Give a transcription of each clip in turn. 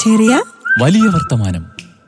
ചെറിയ വലിയ വർത്തമാനം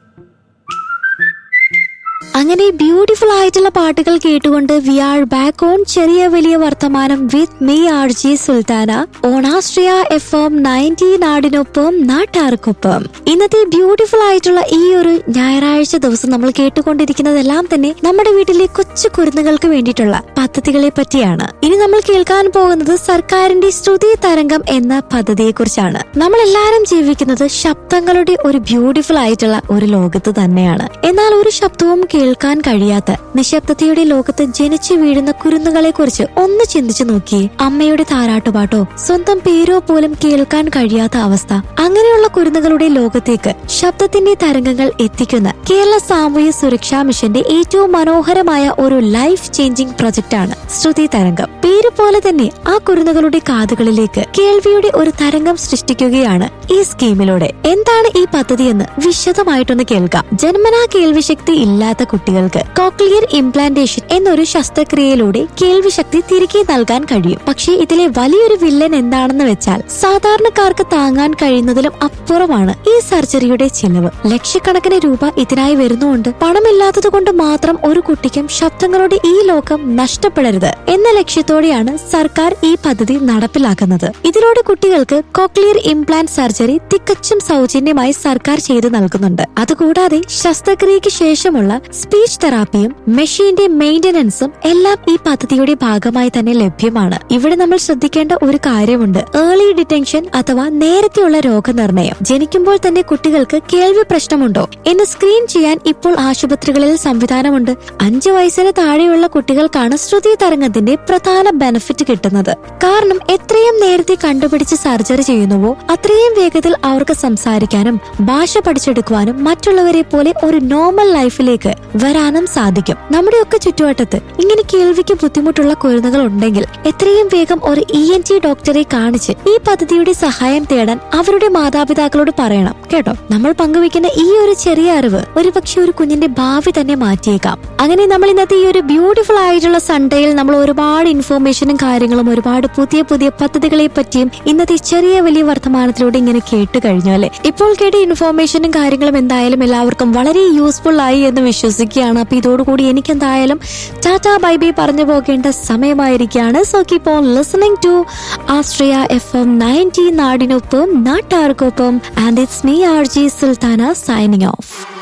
അങ്ങനെ ബ്യൂട്ടിഫുൾ ആയിട്ടുള്ള പാട്ടുകൾ കേട്ടുകൊണ്ട് വി ആർ ബാക്ക് ഓൺ ചെറിയ വലിയ വർത്തമാനം with me R J Sultana ഓണാസ്ട്രിയ എഫ് എം നയൻറ്റി നാടിനൊപ്പം നാട്ടാർക്കൊപ്പം ഇന്നത്തെ ബ്യൂട്ടിഫുൾ ആയിട്ടുള്ള ഈ ഒരു ഞായറാഴ്ച ദിവസം നമ്മൾ കേട്ടുകൊണ്ടിരിക്കുന്നതെല്ലാം തന്നെ നമ്മുടെ വീട്ടിലെ കൊച്ചു കുരുന്നുകൾക്ക് വേണ്ടിയിട്ടുള്ള പദ്ധതികളെ പറ്റിയാണ് ഇനി നമ്മൾ കേൾക്കാൻ പോകുന്നത് സർക്കാരിന്റെ ശ്രുതി തരംഗം എന്ന പദ്ധതിയെ കുറിച്ചാണ് നമ്മൾ എല്ലാവരും ജീവിക്കുന്നത് ശബ്ദങ്ങളുടെ ഒരു ബ്യൂട്ടിഫുൾ ആയിട്ടുള്ള ഒരു ലോകത്ത് തന്നെയാണ് എന്നാൽ ഒരു ശബ്ദവും കേൾക്കാൻ കഴിയാത്ത നിശബ്ദതയുടെ ലോകത്ത് ജനിച്ചു വീഴുന്ന കുരുന്നുകളെ കുറിച്ച് ഒന്ന് ചിന്തിച്ചു നോക്കിയേ അമ്മയുടെ താരാട്ടുപാട്ടോ സ്വന്തം പേരോ പോലും കേൾക്കാൻ കഴിയാത്ത അവസ്ഥ അങ്ങനെയുള്ള കുരുന്നുകളുടെ ലോകത്തേക്ക് ശബ്ദത്തിന്റെ തരംഗങ്ങൾ എത്തിക്കുന്ന കേരള സാമൂഹ്യ സുരക്ഷാ മിഷന്റെ ഏറ്റവും മനോഹരമായ ഒരു ലൈഫ് ചേഞ്ചിങ് പ്രൊജക്ട് ആണ് ശ്രുതി തരംഗം പേര് പോലെ തന്നെ ആ കുരുന്നുകളുടെ കാതുകളിലേക്ക് കേൾവിയുടെ ഒരു തരംഗം സൃഷ്ടിക്കുകയാണ് ഈ സ്കീമിലൂടെ എന്താണ് ഈ പദ്ധതി എന്ന് വിശദമായിട്ടൊന്ന് കേൾക്കാം ജന്മനാ കേൾവിശക്തി ഇല്ലാത്ത കുട്ടികൾക്ക് കോക്ലിയർ ഇംപ്ലാന്റേഷൻ എന്നൊരു ശസ്ത്രക്രിയയിലൂടെ കേൾവിശക്തി തിരികെ നൽകാൻ കഴിയും പക്ഷേ ഇതിലെ വലിയൊരു വില്ലൻ എന്താണെന്ന് വെച്ചാൽ സാധാരണക്കാർക്ക് താങ്ങാൻ കഴിയുന്നതിലും അപ്പുറമാണ് ഈ സർജറിയുടെ ചിലവ് ലക്ഷക്കണക്കിന് രൂപ ഇതിനായി വരുന്നുണ്ട് പണമില്ലാത്തത് കൊണ്ട് മാത്രം ഒരു കുട്ടിക്കും ശബ്ദങ്ങളുടെ ഈ ലോകം നഷ്ടപ്പെടരുത് എന്ന ലക്ഷ്യത്തോടെയാണ് സർക്കാർ ഈ പദ്ധതി നടപ്പിലാക്കുന്നത് ഇതിലൂടെ കുട്ടികൾക്ക് കോക്ലിയർ ഇംപ്ലാന്റ് സർജറി തികച്ചും സൗജന്യമായി സർക്കാർ ചെയ്തു നൽകുന്നുണ്ട് അതുകൂടാതെ ശസ്ത്രക്രിയയ്ക്ക് ശേഷമുള്ള സ്പീച്ച് തെറാപ്പിയും മെഷീന്റെ മെയിന്റനൻസും എല്ലാം ഈ പദ്ധതിയുടെ ഭാഗമായി തന്നെ ലഭ്യമാണ് ഇവിടെ നമ്മൾ ശ്രദ്ധിക്കേണ്ട ഒരു കാര്യമുണ്ട് ഏർലി ഡിറ്റൻഷൻ അഥവാ നേരത്തെയുള്ള രോഗനിർണയം ജനിക്കുമ്പോൾ തന്നെ കുട്ടികൾക്ക് കേൾവി പ്രശ്നമുണ്ടോ എന്ന് സ്ക്രീൻ ചെയ്യാൻ ഇപ്പോൾ ആശുപത്രികളിൽ സംവിധാനമുണ്ട് അഞ്ചു വയസ്സിന് താഴെയുള്ള കുട്ടികൾക്കാണ് ശ്രുതി തരംഗത്തിന്റെ പ്രധാന ബെനിഫിറ്റ് കിട്ടുന്നത് കാരണം എത്രയും നേരത്തെ കണ്ടുപിടിച്ച് സർജറി ചെയ്യുന്നുവോ അത്രയും വേഗത്തിൽ അവർക്ക് സംസാരിക്കാനും ഭാഷ പഠിച്ചെടുക്കുവാനും മറ്റുള്ളവരെ പോലെ ഒരു നോർമൽ ലൈഫിലേക്ക് വരാനും സാധിക്കും നമ്മുടെയൊക്കെ ചുറ്റുവട്ടത്ത് ഇങ്ങനെ കേൾവിക്ക് ബുദ്ധിമുട്ടുള്ള കുരുന്നുകൾ ഉണ്ടെങ്കിൽ എത്രയും വേഗം ഒരു ഇ എൻ ടി ഡോക്ടറെ കാണിച്ച് ഈ പദ്ധതിയുടെ സഹായം തേടാൻ അവരുടെ മാതാപിതാക്കളോട് പറയണം കേട്ടോ നമ്മൾ പങ്കുവെക്കുന്ന ഈ ഒരു ചെറിയ അറിവ് ഒരുപക്ഷെ ഒരു കുഞ്ഞിന്റെ ഭാവി തന്നെ മാറ്റിയേക്കാം അങ്ങനെ നമ്മൾ ഇന്നത്തെ ഈ ഒരു ബ്യൂട്ടിഫുൾ ആയിട്ടുള്ള സൺഡേയിൽ നമ്മൾ ഒരുപാട് ഇൻഫോർമേഷനും കാര്യങ്ങളും ഒരുപാട് പുതിയ പുതിയ പദ്ധതികളെ പറ്റിയും ഇന്നത്തെ ചെറിയ വലിയ വർത്തമാനത്തിലൂടെ ഇങ്ങനെ കേട്ട് കഴിഞ്ഞു അല്ലെ ഇപ്പോൾ കേട്ട ഇൻഫോർമേഷനും കാര്യങ്ങളും എന്തായാലും എല്ലാവർക്കും വളരെ യൂസ്ഫുൾ ആയി എന്ന് വിശ്വസിക്കുകയാണ് അപ്പൊ ഇതോടുകൂടി എനിക്ക് എന്തായാലും ടാറ്റ ബൈ ബൈ പറഞ്ഞു പോകേണ്ട സമയമായിരിക്കുകയാണ് so keep on listening to Astria F M ninety നാടിനൊപ്പം നാട്ടാർക്കൊപ്പം and it's me R J Sultana signing of